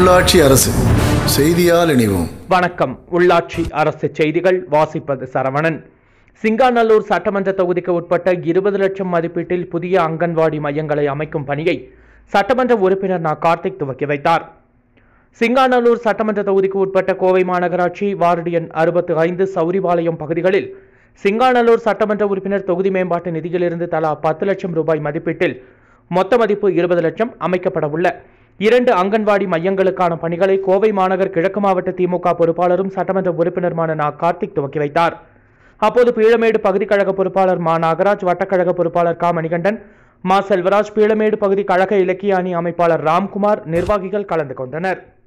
உள்ளாட்சி அரசு செய்தியால் இணைவோம் வணக்கம் உள்ளாட்சி அரசு செய்திகள் வாசிப்பது சரவணன் சிங்காநல்லூர் சட்டமன்ற தொகுதிக்கு உட்பட்ட இருபது லட்சம் மதிப்பீட்டில் புதிய அங்கன்வாடி மையங்களை அமைக்கும் பணியை சட்டமன்ற உறுப்பினர் நா கார்த்திக் துவக்கி வைத்தார் சிங்காநல்லூர் சட்டமன்ற தொகுதிக்கு உட்பட்ட கோவை மாநகராட்சி வார்டு எண் அறுபத்து ஐந்து சௌரிபாளையம் பகுதிகளில் சிங்காநல்லூர் சட்டமன்ற உறுப்பினர் தொகுதி மேம்பாட்டு நிதியிலிருந்து தலா பத்து லட்சம் ரூபாய் மதிப்பீட்டில் மொத்த மதிப்பு இருபது லட்சம் அமைக்கப்பட உள்ள இரண்டு அங்கன்வாடி மையங்களுக்கான பணிகளை கோவை மாநகர் கிழக்கு மாவட்ட திமுக பொறுப்பாளரும் சட்டமன்ற உறுப்பினருமான நா கார்த்திக் துவக்கி வைத்தார் அப்போது பீளமேடு பகுதி கழக பொறுப்பாளர் மா நாகராஜ் வட்டக்கழக பொறுப்பாளர் கா மணிகண்டன் மா செல்வராஜ் பீளமேடு பகுதி கழக இலக்கிய அணி அமைப்பாளர் ராம்குமார் நிர்வாகிகள் கலந்து கொண்டனர்